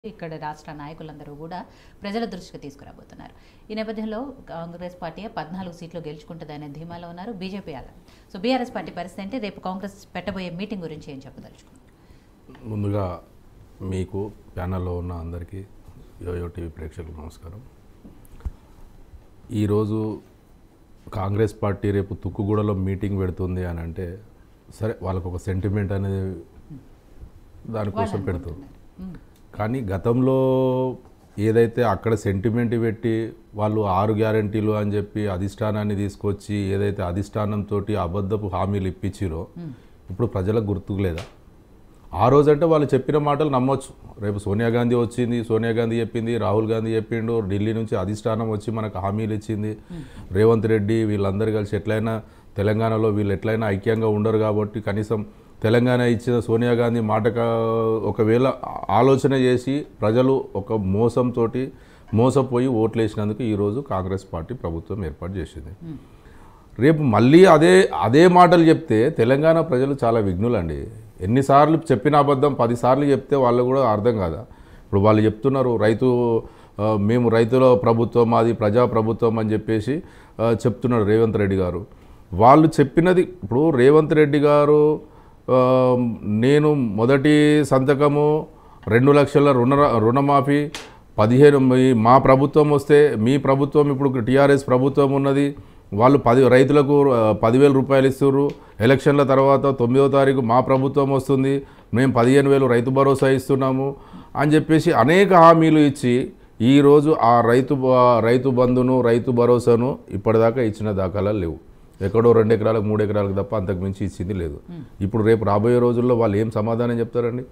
ఇక్కడ రాష్ట్ర నాయకులందరూ కూడా ప్రజల దృష్టికి తీసుకురాబోతున్నారు ఈ నేపథ్యంలో కాంగ్రెస్ పార్టీ పద్నాలుగు సీట్లు గెలుచుకుంటుందనే ధీమాలో ఉన్నారు బీజేపీ అలా సో బీఆర్ఎస్ పార్టీ పరిస్థితి అంటే రేపు కాంగ్రెస్ పెట్టబోయే మీటింగ్ గురించి ఏం చెప్పదలుచుకున్నారు ముందుగా మీకు ప్యానల్లో ఉన్న అందరికీ యోయో టీవీ ప్రేక్షకులకు నమస్కారం ఈరోజు కాంగ్రెస్ పార్టీ రేపు తుక్కుగూడలో మీటింగ్ పెడుతుంది అని అంటే సరే వాళ్ళకు ఒక సెంటిమెంట్ అనేది దానికోసం వాళ్ళు పెడుతుంది అనుకుంటున్నారు. మ్మ్. కానీ గతంలో ఏదైతే అక్కడ సెంటిమెంట్ పెట్టి వాళ్ళు ఆరు గ్యారంటీలు అని చెప్పి అధిష్టానాన్ని తీసుకొచ్చి ఏదైతే అధిష్టానంతో అబద్ధపు హామీలు ఇప్పించిరో ఇప్పుడు ప్రజలకు గుర్తుకు లేదా ఆ రోజంటే వాళ్ళు చెప్పిన మాటలు నమ్మొచ్చు రేపు సోనియా గాంధీ వచ్చింది సోనియా గాంధీ చెప్పింది రాహుల్ గాంధీ చెప్పిండు ఢిల్లీ నుంచి అధిష్టానం వచ్చి మనకు హామీలు ఇచ్చింది రేవంత్ రెడ్డి వీళ్ళందరూ కలిసి ఎట్లయినా తెలంగాణలో వీళ్ళు ఎట్లయినా ఐక్యంగా ఉండరు కాబట్టి కనీసం తెలంగాణ ఇచ్చిన సోనియా గాంధీ మాట ఒకవేళ ఆలోచన చేసి ప్రజలు ఒక మోసంతో మోసపోయి ఓట్లేసినందుకు ఈరోజు కాంగ్రెస్ పార్టీ ప్రభుత్వం ఏర్పాటు చేసింది రేపు మళ్ళీ అదే అదే మాటలు చెప్తే తెలంగాణ ప్రజలు చాలా విఘ్నులండి ఎన్నిసార్లు చెప్పిన అబద్ధం పదిసార్లు చెప్తే వాళ్ళు కూడా అర్థం కాదా ఇప్పుడు వాళ్ళు చెప్తున్నారు రైతు ఆ, మేము రైతుల ప్రభుత్వం మాది ప్రజా ప్రభుత్వం అని చెప్పేసి ఆ, చెప్తున్నాడు రేవంత్ రెడ్డి గారు వాళ్ళు చెప్పినది ఇప్పుడు రేవంత్ రెడ్డి గారు ఆ, నేను మొదటి సంతకము రెండు లక్షల రుణ రుణమాఫీ పదిహేను మీ- మా ప్రభుత్వం వస్తే మీ ప్రభుత్వం ఇప్పుడు టీఆర్ఎస్ ప్రభుత్వం ఉన్నది వాళ్ళు పది రైతులకు ఆ, పదివేల రూపాయలు ఇస్తుర్రు ఎలక్షన్ల తర్వాత తొమ్మిదో తారీఖు మా ప్రభుత్వం వస్తుంది మేము పదిహేను వేలు రైతు భరోసా ఇస్తున్నాము అని చెప్పేసి అనేక హామీలు ఇచ్చి ఈరోజు ఆ రైతు బ- రైతు బంధును రైతు భరోసాను ఇప్పటిదాకా ఇచ్చిన దాఖలాలు లేవు ఎక్కడో రెండు ఎకరాలకు మూడు ఎకరాలకు తప్ప అంతకు మించి ఇచ్చింది లేదు ఇప్పుడు రేపు రాబోయే రోజుల్లో వాళ్ళు ఏం సమాధానం చెప్తారండి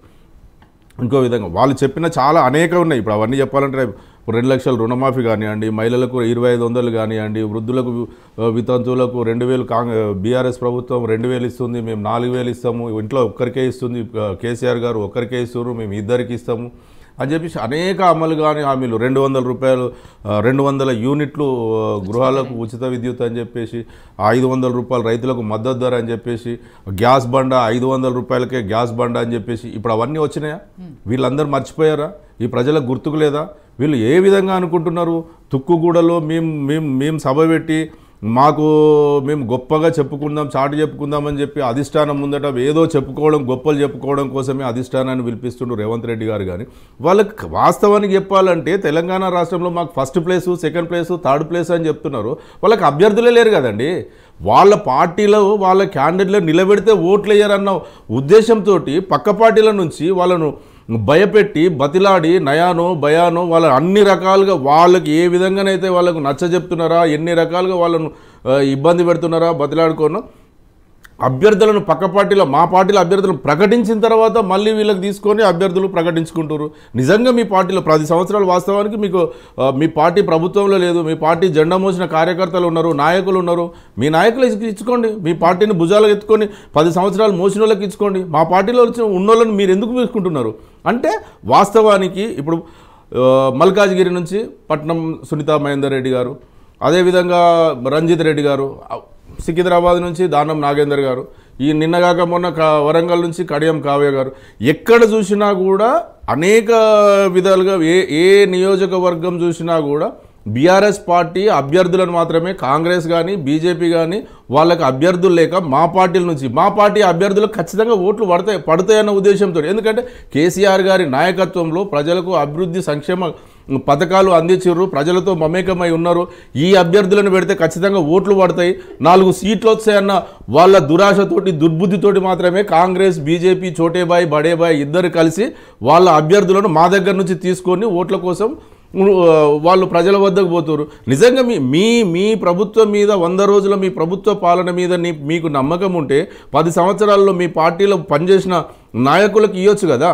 ఇంకో విధంగా వాళ్ళు చెప్పిన చాలా అనేక ఉన్నాయి ఇప్పుడు అవన్నీ చెప్పాలంటే రేపు ఇప్పుడు రెండు లక్షల రుణమాఫీ కానివ్వండి మహిళలకు ఇరవై ఐదు వందలు కానివ్వండి వృద్ధులకు ఆ, వితంతువులకు రెండు వేలు కాంగ్ బీఆర్ఎస్ ప్రభుత్వం రెండు వేలు ఇస్తుంది మేము నాలుగు వేలు ఇస్తాము ఇంట్లో ఒక్కరికే ఇస్తుంది ఆ, కేసీఆర్ గారు ఒక్కరికే ఇస్తున్నారు మేము ఇద్దరికి ఇస్తాము అని చెప్పేసి అనేక అమలు కాని హామీలు రెండు వందల రూపాయలు ఆ, రెండు వందల యూనిట్లు ఆ, గృహాలకు ఉచిత విద్యుత్ అని చెప్పేసి ఐదు వందల రూపాయలు రైతులకు మద్దతు ధర అని చెప్పేసి గ్యాస్ బండ ఐదు వందల రూపాయలకే గ్యాస్ బండ అని చెప్పేసి ఇప్పుడు అవన్నీ వచ్చినాయా వీళ్ళందరూ మర్చిపోయారా ఈ ప్రజలకు గుర్తుకు లేదా వీళ్ళు ఏ విధంగా అనుకుంటున్నారు తుక్కుగూడలో మేము మేము మేము సభ పెట్టి మాకు మేము గొప్పగా చెప్పుకుందాం చాటు చెప్పుకుందాం అని చెప్పి అధిష్టానం ముందట ఏదో చెప్పుకోవడం గొప్పలు చెప్పుకోవడం కోసమే అధిష్టానాన్ని పిలిపిస్తుండ్రు రేవంత్ రెడ్డి గారు కానీ వాళ్ళకి వాస్తవానికి చెప్పాలంటే తెలంగాణ రాష్ట్రంలో మాకు first place second place third place అని చెప్తున్నారు వాళ్ళకి అభ్యర్థులే లేరు కదండి వాళ్ళ పార్టీలో వాళ్ళ క్యాండిడేట్లు నిలబెడితే ఓట్లు వేయరన్న ఉద్దేశంతో పక్క పార్టీల నుంచి వాళ్ళను భయపెట్టి బతిలాడి నయానో భయానో వాళ్ళ అన్ని రకాలుగా వాళ్ళకి ఏ విధంగానైతే వాళ్ళకు నచ్చ చెప్తున్నారా ఎన్ని రకాలుగా వాళ్ళను ఆ, ఇబ్బంది పెడుతున్నారా బతిలాడుకోను అభ్యర్థులను పక్క పార్టీలో మా పార్టీలో అభ్యర్థులను ప్రకటించిన తర్వాత మళ్ళీ వీళ్ళకి తీసుకొని అభ్యర్థులు ప్రకటించుకుంటారు నిజంగా మీ పార్టీలో పది సంవత్సరాలు వాస్తవానికి మీకు ఆ, మీ పార్టీ ప్రభుత్వంలో లేదు మీ పార్టీ జెండా మోసిన కార్యకర్తలు ఉన్నారు నాయకులు ఉన్నారు మీ నాయకులు ఇచ్చి- ఇచ్చుకోండి మీ పార్టీని భుజాలకు ఎత్తుకొని పది సంవత్సరాలు మోసిన వాళ్ళకి ఇచ్చుకోండి మా పార్టీలో వచ్చిన ఉన్నోళ్ళని మీరు ఎందుకు తీసుకుంటున్నారు అంటే వాస్తవానికి ఇప్పుడు ఆ, మల్కాజ్గిరి నుంచి పట్నం సునీతా మహేందర్ రెడ్డి గారు అదేవిధంగా రంజిత్ రెడ్డి గారు ఆ, సికింద్రాబాద్ నుంచి దానం నాగేందర్ గారు ఈ నిన్నగాక మొన్న క- వరంగల్ నుంచి కడియం కావ్య గారు ఎక్కడ చూసినా కూడా అనేక విధాలుగా ఏ ఏ నియోజకవర్గం చూసినా కూడా బీఆర్ఎస్ పార్టీ అభ్యర్థులను మాత్రమే కాంగ్రెస్ కానీ బీజేపీ కానీ వాళ్ళకి అభ్యర్థులు లేక మా పార్టీల నుంచి మా పార్టీ అభ్యర్థులకు ఖచ్చితంగా ఓట్లు పడతాయి పడతాయన్న ఉద్దేశంతో ఎందుకంటే కేసీఆర్ గారి నాయకత్వంలో ప్రజలకు అభివృద్ధి సంక్షేమ పథకాలు అందించారు ప్రజలతో మమేకమై ఉన్నారు ఈ అభ్యర్థులను పెడితే ఖచ్చితంగా ఓట్లు పడతాయి నాలుగు సీట్లు వస్తాయన్న వాళ్ళ దురాశతోటి దుర్బుద్ధితోటి మాత్రమే కాంగ్రెస్ బీజేపీ చోటేబాయ్ బడేబాయ్ ఇద్దరు కలిసి వాళ్ళ అభ్యర్థులను మా దగ్గర నుంచి తీసుకొని ఓట్ల కోసం ఉ, వాళ్ళు ప్రజల వద్దకు పోతారు నిజంగా మీ మీ మీ ప్రభుత్వం మీద వంద రోజుల మీ ప్రభుత్వ పాలన మీద నీ మీకు నమ్మకం ఉంటే పది సంవత్సరాల్లో మీ పార్టీలో పనిచేసిన నాయకులకు ఇవ్వచ్చు కదా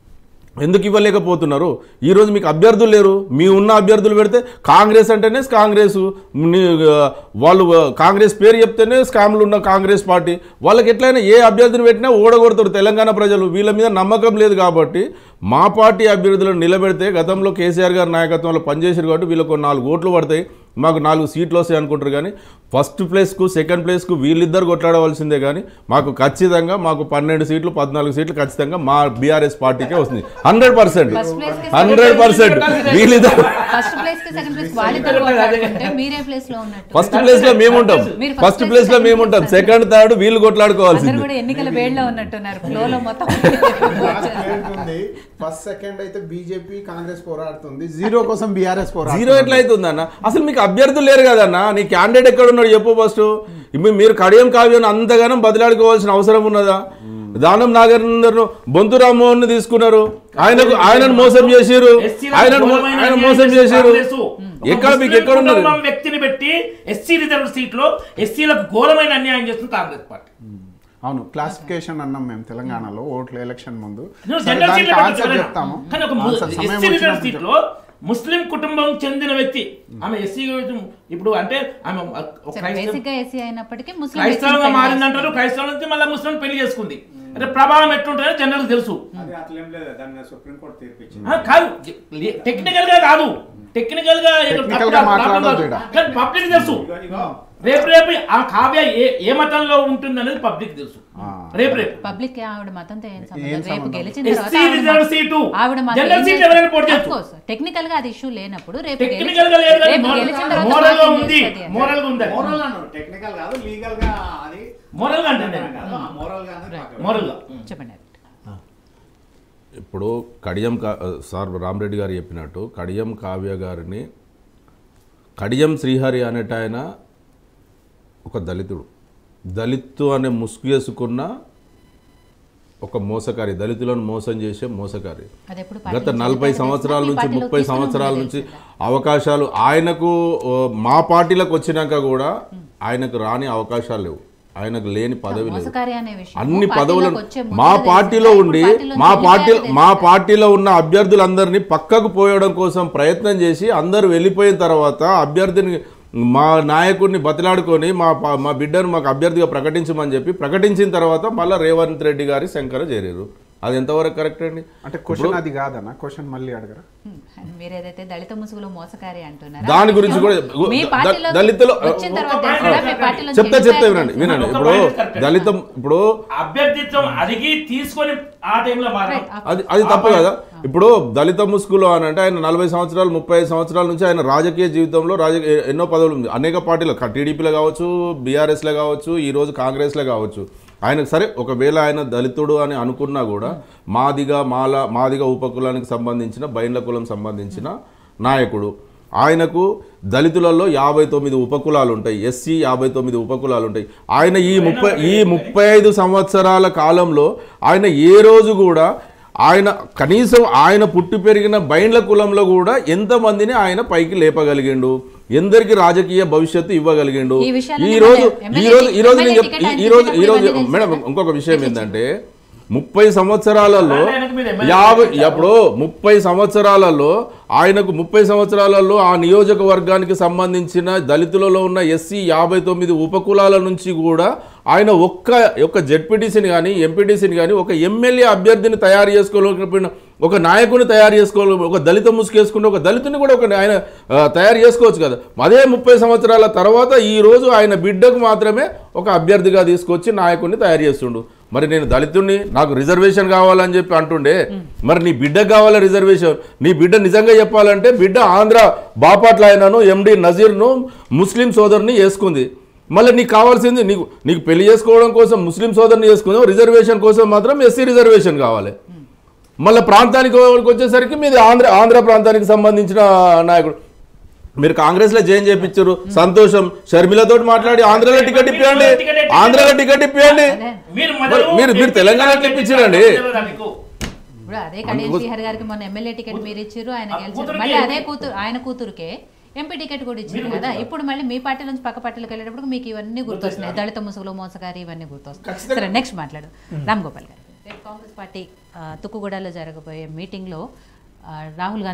ఎందుకు ఇవ్వలేకపోతున్నారు ఈరోజు మీకు అభ్యర్థులు లేరు మీ ఉన్న అభ్యర్థులు పెడితే కాంగ్రెస్ అంటేనే కాంగ్రెస్ ని- వాళ్ళు కాంగ్రెస్ పేరు చెప్తేనే స్కామ్లు ఉన్న కాంగ్రెస్ పార్టీ వాళ్ళకి ఎట్లయినా ఏ అభ్యర్థిని పెట్టినా ఓడగొడతారు తెలంగాణ ప్రజలు వీళ్ళ మీద నమ్మకం లేదు కాబట్టి మా పార్టీ అభ్యర్థులను నిలబెడితే గతంలో కేసీఆర్ గారి నాయకత్వంలో పనిచేసారు కాబట్టి వీళ్ళకు నాలుగు ఓట్లు పడతాయి మాకు నాలుగు సీట్లు వస్తాయి అనుకుంటారు కానీ ఫస్ట్ ప్లేస్కు సెకండ్ ప్లేస్కు వీళ్ళిద్దరు కొట్లాడవలసిందే కానీ మాకు ఖచ్చితంగా మాకు పన్నెండు సీట్లు పద్నాలుగు సీట్లు ఖచ్చితంగా మా బీఆర్ఎస్ పార్టీకే వస్తుంది హండ్రెడ్ పర్సెంట్ First place కి హండ్రెడ్ పర్సెంట్ వీళ్ళిద్దరు ఫస్ట్ ప్లేస్ కి సెకండ్ ప్లేస్ వాళ్ళిద్దరు కొట్లాడుకుంటే మీరే ప్లేస్ లో ఉన్నట్టు ఫస్ట్ ప్లేస్ లో మేము ఉంటాం మీరు ఫస్ట్ first ప్లేస్ లో place, మేము second ఉంటాం place. సెకండ్ థర్డ్ వీళ్ళు అందరు కొట్లాడుకోవాల్సింది కూడా ఎన్నికల వేడిలో ఉన్నట్టున్నారు ఫ్లో లో మొత్తం ఉంది ఫస్ట్ సెకండ్ అయితే బీజేపీ కాంగ్రెస్ పోరాడుతుంది జీరో కోసం బీఆర్ఎస్ పోరాడుతుంది జీరో ఎట్లా అవుతుంది అన్న అసలు మీకు అభ్యర్థులు లేరు కదన్న నీ క్యాండిడేట్ ఎక్కడ ఉన్నాడు చెప్పు ఫస్ట్ ఇప్పుడు మీరు కడియం కావ్యం అంతగానం బదిలాడుకోవాల్సిన అవసరం ఉన్నదా దానం నాగేందర్ బొంతు రామ్మోహన్ తీసుకున్నారు ఆయనకు ఆయనను మోసం చేసిరు ఎస్సీలకు ఆయనను మో- ఘోరమైన ఆయన అన్యాయం మోసం చేసిన చేసిరు కాంగ్రెసు. ఒక ఎక్కడ మీకు ముస్లిం ఎక్కడ ఉన్నారు కుటుంబం వ్యక్తిని పెట్టి ఎస్సీ రిజర్వ్ సీట్ లో ఎస్సీలకు ఘోరమైన అన్యాయం చేస్తుంది కాంగ్రెస్ పార్టీ అవును క్లాసిఫికేషన్ అన్నాం మేము తెలంగాణలో ఓట్ల ఎలక్షన్ ముందు నువ్వు సరే, జనరల్ దానికి సీట్లో ఆన్సర్ పెట్టు చెప్తాము కానీ ఒక ఆన్సర్ సమయం ఎస్సీ రిజర్వ్ వచ్చినప్పుడు సీట్ లో ముస్లిం కుటుంబం చెందిన వ్యక్తి ఆమె ఎస్సీ ఇప్పుడు అంటే ఆమె ఒక క్రైస్తవ బేసిక్ గా ఎస్సీ అయినప్పటికీ ముస్లిం క్రైస్తవంగా వ్యక్తిని మారిందంటారు క్రైస్తవం నుంచి మళ్ళీ ముస్లిం పెళ్లి చేసుకుంది అంటే ప్రభావం ఎట్లుంటుందో జనరల్ తెలుసు అది అట్లేం లేదు దాన్ని సుప్రీంకోర్టు తీర్పిచ్చింది ఆ, కాదు టెక్నికల్ గా కాదు టెక్నికల్ గా ఏదో Technical తప్పు గా కాదు, మాట్లాడొద్దు కాదు. ఈడ. కానీ పబ్లిక్ తెలుసు ఇగో ఇగో రేపు రేపు ఆ కావ్య ఏ ఏ మతంలో ఉంటుంది అనేది పబ్లిక్ తెలుసు ఆ. రేపు రేపు పబ్లిక్ ఆవిడ మతంతో ఏం ఏం సంబంధం రేపు సంబంధం? గెలిచిన SC తర్వాత ఆవిడ రిజర్వ్ మతం- సీటు. ఆవిడ మతం జనరల్ ఏం సీట్ చేస్తుంది? ఎవరైనా పోటీ Of చేయొచ్చు. course. టెక్నికల్ గా అది ఇష్యూ లేనప్పుడు రేపు టెక్నికల్ గా లేదు రేపు గెలిచిన తర్వాత మోరల్ గా మాకేం ఉంది చేస్తుంది అని. మోరల్ గా ఉంది మోరల్ అన్నాడు టెక్నికల్ కాదు లీగల్ గా అది మోరల్ గా అంటే కాదు మోరల్ గా అనేది పక్కన. మోరల్ గా చెప్పండి ఇప్పుడు కడియం కా సార్ రామరెడ్డి గారు చెప్పినట్టు కడియం కావ్య గారిని కడియం శ్రీహరి అనేట ఆయన ఒక దళితుడు దళిత్తు అనే ముసుగు వేసుకున్న ఒక మోసకారి దళితులను మోసం చేసే మోసకారి అది ఎప్పుడు గత పార్టీలో నలభై చేరిన సంవత్సరాల తర్వాత నుంచి ఈ ముప్పై పార్టీలో సంవత్సరాల తీసుకుని నుంచి ఉండేది అవకాశాలు ఆయనకు ఓ, మా పార్టీలకు వచ్చినాక కూడా ఆయనకు రాని అవకాశాలు లేవు ఆయనకు లేని పదవి లేదు మోసకారి అనే విషయం అన్ని పార్టీలోకి పదవులను వచ్చే ముందు మా తెలిసిందా? పార్టీలో ఇప్పుడు ఉండి పార్టీలోంచి మా వెళ్ళిపోయాక పార్టీ మా తెలిసిందా? పార్టీలో ఉన్న అభ్యర్థులందరినీ పక్కకు పోయడం కోసం ప్రయత్నం చేసి అందరూ వెళ్ళిపోయిన తర్వాత అభ్యర్థిని మా నాయకుడిని బతిలాడుకొని మా పా- మా బిడ్డను మాకు అభ్యర్థిగా ప్రకటించమని చెప్పి ప్రకటించిన తర్వాత మళ్ళీ రేవంత్ రెడ్డి గారి శంకర చేరారు అది ఎంతవరకు కరెక్ట్ అండి అంటే క్వశ్చన్ అది కాదన్న క్వశ్చన్ మళ్ళీ అడగరా హ్మ్. మీరు ఏదైతే దళిత ముసుగులో మోసకారి అంటున్నారా దాని గురించి కూడా మీ ద- పార్టీలో దళితులు వచ్చిన తర్వాత ఒక తెలిసిందా? point మీ పార్టీలో చెప్తా చెప్తా వెళ్ళిపోయాక వినండి తెలిసిందా? వినండి ఒక ఇప్పుడు point correct. దళితం ఇప్పుడు అభ్యర్థిత్వం అడిగి తీసుకొని ఆ టైంలో మారడం Right. అది అది తప్పు కదా ఇప్పుడు దళిత ముసుగులో అని అంటే ఆయన నలభై సంవత్సరాలు ముప్పై ఐదు సంవత్సరాల నుంచి ఆయన రాజకీయ జీవితంలో రాజకీయ ఎన్నో పదవులు ఉంది అనేక పార్టీలు టీడీపీలో కావచ్చు బీఆర్ఎస్లో కావచ్చు ఈ రోజు కాంగ్రెస్లో కావచ్చు ఆయన సరే ఒకవేళ ఆయన దళితుడు అని అనుకున్నా కూడా మాదిగా మాల మాదిగ ఉపకులానికి సంబంధించిన బైండ్ల కులం సంబంధించిన నాయకుడు ఆయనకు దళితులలో యాభై తొమ్మిది ఉపకులాలు ఉంటాయి ఎస్సీ యాభై తొమ్మిది ఉపకులాలు ఉంటాయి ఆయన ఈ ముప్పై ఈ ముప్పై ఐదు సంవత్సరాల కాలంలో ఆయన ఏ రోజు కూడా ఆయన కనీసం ఆయన పుట్టి పెరిగిన బైండ్ల కులంలో కూడా ఎంతమందిని ఆయన పైకి లేపగలిగిండు ఎందరికి రాజకీయ భవిష్యత్తు ఇవ్వగలిగిండు ఈ విషయాలన్నీ ఈ రోజు ఎమ్మెల్యే ఈ రోజు ఈ రోజు నేను ఎమ్మెల్యే చెప్ టికెట్ ఆయన ఈ రోజు ఈ రోజు ఇచ్చేటప్పుడు మేడం ఇవన్నీ ఇంకొక విషయం ఏంటంటే ముప్పై సంవత్సరాలలో ఆయనకు మీరు ఎమ్మెల్యే యాభై ఇచ్చారు. అప్పుడు ముప్పై సంవత్సరాలలో ఆయనకు ముప్పై సంవత్సరాలలో ఆ నియోజకవర్గానికి సంబంధించిన దళితులలో ఉన్న ఎస్సీ యాభై తొమ్మిది ఉపకులాల నుంచి కూడా ఆయన ఒక్క ఒక్క జెడ్పీటీసీని కానీ ఎంపీటీసీని కానీ ఒక ఎమ్మెల్యే అభ్యర్థిని తయారు చేసుకోలేకపోయిన ఒక నాయకుని తయారు చేసుకోవాలి ఒక దళిత ముసుకేసుకుంటే ఒక దళితుని కూడా ఒక ఆయన ఆ, తయారు చేసుకోవచ్చు కదా అదే ముప్పై సంవత్సరాల తర్వాత ఈ రోజు ఆయన బిడ్డకు మాత్రమే ఒక అభ్యర్థిగా తీసుకొచ్చి నాయకుడిని తయారు చేస్తుండు మరి నేను దళితుడిని నాకు రిజర్వేషన్ కావాలని చెప్పి అంటుండే మరి నీ బిడ్డకు కావాలా రిజర్వేషన్ నీ బిడ్డ నిజంగా చెప్పాలంటే బిడ్డ ఆంధ్ర బాపట్ల ఆయనను ఎండి నజీర్ను ముస్లిం సోదరుని వేసుకుంది మళ్ళీ నీకు కావాల్సింది నీకు నీకు పెళ్లి చేసుకోవడం కోసం ముస్లిం సోదరుని చేసుకుందాం రిజర్వేషన్ కోసం మాత్రం ఎస్సీ రిజర్వేషన్ కావాలి మళ్ళీ ప్రాంతానికి వచ్చేసరికి మీది ఆంధ్ర ఆంధ్ర ప్రాంతానికి సంబంధించిన నాయకుడు మీరు కాంగ్రెస్ లో జాయిన్ చేయించారు సంతోషం షర్మిలతో మాట్లాడి ఆంధ్రలో టికెట్ ఇప్పియండి ఆంధ్రలో టికెట్ ఇప్పియండి అదే. మీరు మరి మీరు- మీరు తెలంగాణ ఎట్లా ఇప్పించారండి? మీకు ఇప్పుడు అదే కళ్యాణ్ శ్రీహరి గారికి మొన్న ఎమ్మెల్యే టికెట్ మీరు ఇచ్చారు ఆయన ఆ గెలిచారు కూతురుకి మళ్ళీ అదే ఏంటి? కూతురు ఆయన కూతురుకే ఎంపీ టికెట్ కూడా ఇచ్చారు కదా ఇప్పుడు మళ్ళీ మీ పార్టీ నుంచి పక్క పార్టీలకు వెళ్ళేటప్పుడు మీకు ఇవన్నీ గుర్తొస్తున్నాయి దళిత ముసుగులు మోసగారి ఇవన్నీ గుర్తొస్తున్నాయి సరే నెక్స్ట్ మాట్లాడు రామ్ గోపాల్ గారు రేపు కాంగ్రెస్ పార్టీ ఆ, తుక్కుగూడలో జరగబోయే మీటింగ్లో ఆ, రాహుల్ గాంధీ